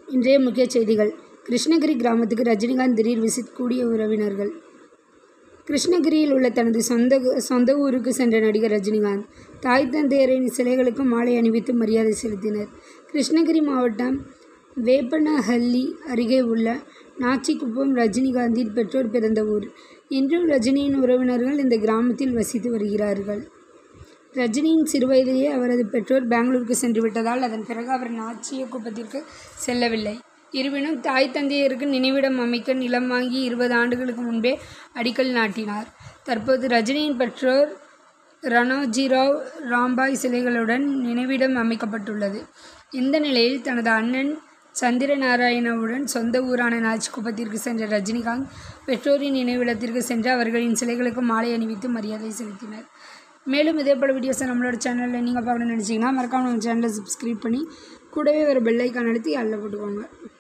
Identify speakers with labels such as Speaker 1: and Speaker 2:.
Speaker 1: இன்றைய முக்கிய செய்திகள் கிருஷ்ணகிரி கிராமத்துக்கு ரஜினிகாந்த் திடீர் விசிட் கூடிய உறவினர்கள் கிருஷ்ணகிரியில் உள்ள தனது சொந்த சொந்த ஊருக்கு சென்ற நடிகர் ரஜினிகாந்த் தாய் தந்தையரின் சிலைகளுக்கு மாலை அணிவித்து மரியாதை செலுத்தினர் கிருஷ்ணகிரி மாவட்டம் வேப்பனஹள்ளி அருகே உள்ள நாச்சிக்குப்பம் ரஜினிகாந்தின் பெற்றோர் பிறந்த ஊர் இன்றும் ரஜினியின் உறவினர்கள் இந்த கிராமத்தில் வசித்து வருகிறார்கள் ரஜினியின் சிறுவயதிலேயே அவரது பெற்றோர் பெங்களூருக்கு சென்று விட்டதால் அதன் பிறகு அவர் நாச்சியக்குப்பத்திற்கு செல்லவில்லை இருப்பினும் தாய் தந்தையருக்கு நினைவிடம் அமைக்க நிலம் வாங்கி இருபது ஆண்டுகளுக்கு முன்பே அடிக்கல் நாட்டினார் தற்போது ரஜினியின் பெற்றோர் ரணோஜிராவ் ராம்பாய் சிலைகளுடன் நினைவிடம் அமைக்கப்பட்டுள்ளது இந்த நிலையில் தனது அண்ணன் சந்திரநாராயணவுடன் சொந்த ஊரான நாச்சிக்குப்பத்திற்கு சென்ற ரஜினிகாந்த் பெற்றோரின் நினைவிடத்திற்கு சென்று அவர்களின் சிலைகளுக்கு மாலை அணிவித்து மரியாதை செலுத்தினர் மேலும் இதே போல் வீடியோஸை நம்மளோட சேனலில் நீங்கள் பார்க்கணும்னு நினச்சிங்கன்னா மறக்காம நம்ம சேனலை சப்ஸ்கிரைப் பண்ணி கூடவே ஒரு பெல் ஐக்கான் அழுத்தி அதில் போட்டுக்கோங்க